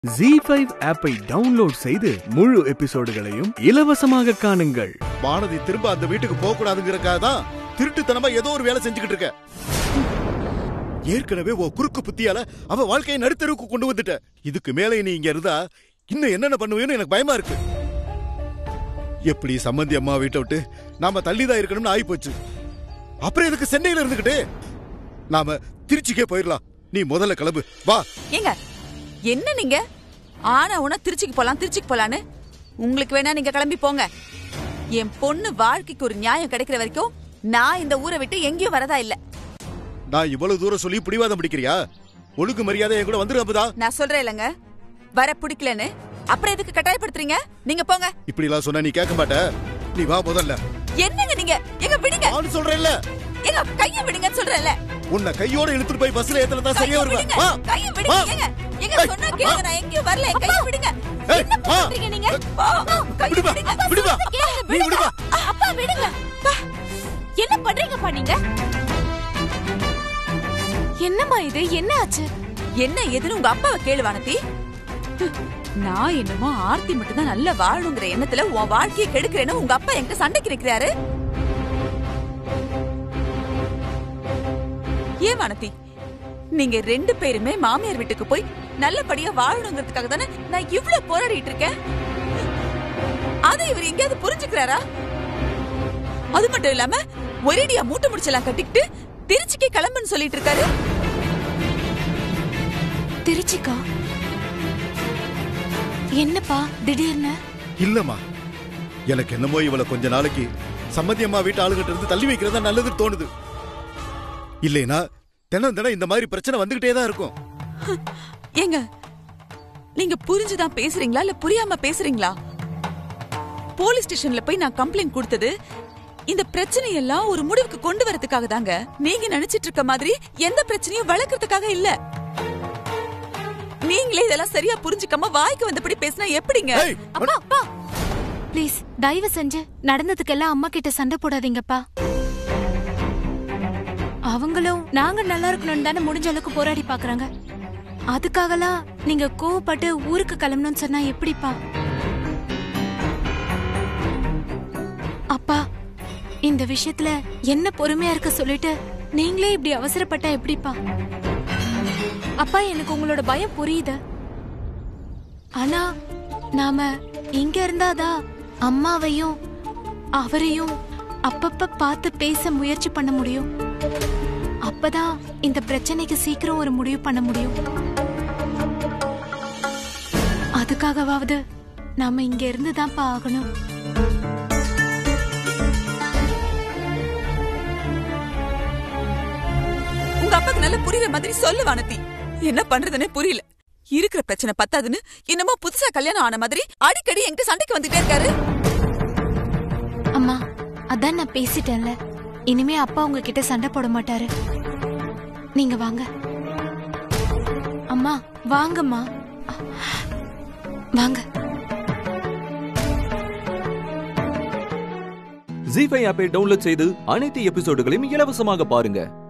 G five ஆப்பை download செய்து முழு எபிசோடுகளையும் இலவசமாக காணுங்கள் வானதி திரும்ப அந்த வீட்டுக்கு போக கூடாதுங்கிறக்காக தான் திருட்டுத்தனமா ஏதோ ஒரு வேலை செஞ்சுக்கிட்டு இருக்க ஏற்கனவே ஓ குறுக்கு புத்தியால அவ வாழ்க்கையை நடுத்தருவுக்கு கொண்டு வந்துட்ட இதுக்கு மேலே நீ இங்க இருந்தா இன்னும் என்னென்ன பண்ணுவேன்னு எனக்கு பயமா இருக்கு எப்படி சம்மந்தி அம்மா வீட்டை விட்டு நாம தள்ளிதான் இருக்கணும்னு ஆகி போச்சு அப்புறம் எதுக்கு சென்னையில இருந்துகிட்டு நாம திருச்சிக்கே போயிடலாம் நீ முதல்ல கிளம்பு வா ஏங்க என்ன நீங்க ஆனா உன திருச்சிக்கு போலாம் திருச்சிக்கு போலான்னு உங்களுக்கு வேணா நீங்க கிளம்பி போங்க என் பொண்ணு வாழ்க்கைக்கு ஒரு நியாயம் கிடைக்கிற வரைக்கும் நான் இந்த ஊரை விட்டு எங்கேயும் வரதா இல்ல நான் இவ்வளவு தூரம் சொல்லி பிடிவாதம் பிடிக்கிறியா ஒழுங்கு மரியாதை என் கூட வந்துரு அமுதா நான் சொல்றேன் இல்லைங்க வர பிடிக்கலன்னு அப்புறம் எதுக்கு கட்டாயப்படுத்துறீங்க நீங்க போங்க இப்படி எல்லாம் சொன்னா நீ கேட்க மாட்ட நீ வா முதல்ல என்னங்க நீங்க எங்க விடுங்க நான் சொல்றேன்ல எங்க கைய விடுங்கன்னு சொல்றேன்ல உன்னை கையோட இழுத்துட்டு போய் பஸ்ல ஏத்தல தான் சரியா கைய வருவேன் விடுங்க வா கைய வா. விடுங்க ஏங்க எங்க ஏய், சொன்னா கேளுங்க நான் எங்கேயும் வரல என் கைய விடுங்க ஏய், என்ன வா. பண்றீங்க நீங்க போ, கைய விடுவா, விடுங்க. விடுவா. கேளுங்க, நீ விடுங்க. விடுவா. அப்பா விடுங்க அப்பா. என்ன பண்றீங்கப்பா நீங்க என்னம்மா இது என்ன ஆச்சு என்ன எதுன்னு உங்க அப்பாவை கேளு வானதி நான் என்னமோ ஆர்த்தி மட்டும் தான் நல்லா வாழணுங்கிற எண்ணத்துல உன் வாழ்க்கையை கெடுக்கிறேன்னு உங்க அப்பா எங்க சண்டைக்கு நிக்கிறாரு ஏன் வானதி நீங்க ரெண்டு பேருமே மாமியார் வீட்டுக்கு போய் நல்லபடியா வாழணுங்கிறதுக்காக தானே நான் இவ்ளோ போராடிட்டு இருக்கேன் அதை இவர் எங்கேயாவது புரிஞ்சுக்கிறாரா அது மட்டும் இல்லாம ஒரேடியா மூட்டை முடிச்செல்லாம் கட்டிக்கிட்டு திருச்சிக்கு கிளம்புன்னு சொல்லிட்டு இருக்காரு திருச்சிக்கா என்னப்பா திடீர்னு இல்லம்மா எனக்கு என்னமோ இவளை கொஞ்ச நாளைக்கு சம்மந்தி அம்மா வீட்டு ஆளுகிட்ட இருந்து தள்ளி வைக்கிறதா நல்லதுன்னு தோணுது இல்லைனா தினம் தினம் இந்த மாதிரி பிரச்சனை வந்துகிட்டே தான் இருக்கும் ஏங்க நீங்க புரிஞ்சுதான் பேசுறீங்களா இல்ல புரியாம பேசுறீங்களா போலீஸ் ஸ்டேஷன்ல போய் நான் கம்ப்ளைண்ட் கொடுத்தது இந்த பிரச்சனையெல்லாம் ஒரு முடிவுக்கு கொண்டு வரதுக்காக தாங்க நீங்க நினைச்சிட்டு இருக்க மாதிரி எந்த பிரச்சனையும் வளர்க்கறதுக்காக இல்ல நீங்களே இதெல்லாம் சரியா புரிஞ்சுக்காம வாய்க்கு வந்தபடி பேசினா எப்படிங்க ஏய், அப்பா அப்பா ப்ளீஸ் தயவு செஞ்சு நடந்ததுக்கெல்லாம் அம்மா கிட்ட சண்டை போடாதீங்கப்பா அவங்களும் நாங்க நல்லா இருக்கணும்னு தானே முடிஞ்ச அளவுக்கு போராடி பாக்குறாங்க அதுக்காகலாம் நீங்க கோவப்பட்டு ஊருக்கு கிளம்பணும்னு சொன்னா எப்படிப்பா அப்பா இந்த விஷயத்துல என்ன பொறுமையா இருக்க சொல்லிட்டு நீங்களே இப்படி அவசரப்பட்டா எப்படிப்பா அப்பா எனக்கு உங்களோட பயம் புரியுது ஆனா நாம இங்க இருந்தாதான் அம்மாவையும் அவரையும் அப்பப்ப பார்த்து பேச முயற்சி பண்ண முடியும் அப்பதான் இந்த பிரச்சனைக்கு சீக்கிரம் ஒரு முடிவு பண்ண முடியும் அதுக்காகவாவது நாம இங்க இருந்து தான்ப்பா ஆகணும் உங்க அப்பாக்கு நல்லா புரியுற மாதிரி சொல்லு வானதி என்ன பண்றதுன்னே புரியல இருக்கிற பிரச்சனை பத்தாதுன்னு என்னமோ புதுசா கல்யாணம் ஆன மாதிரி அடிக்கடி என்கிட்ட சண்டைக்கு வந்துட்டே இருக்காரு அம்மா அதான் நான் பேசிட்டேன்ல இனிமே அப்பா உங்ககிட்ட சண்டை போட மாட்டாரு நீங்க வாங்க அம்மா வாங்கம்மா வாங்க ஜி ஃபைவ் ஆப்பை டவுன்லோட் செய்து அனைத்து எபிசோடுகளையும் இலவசமாக பாருங்க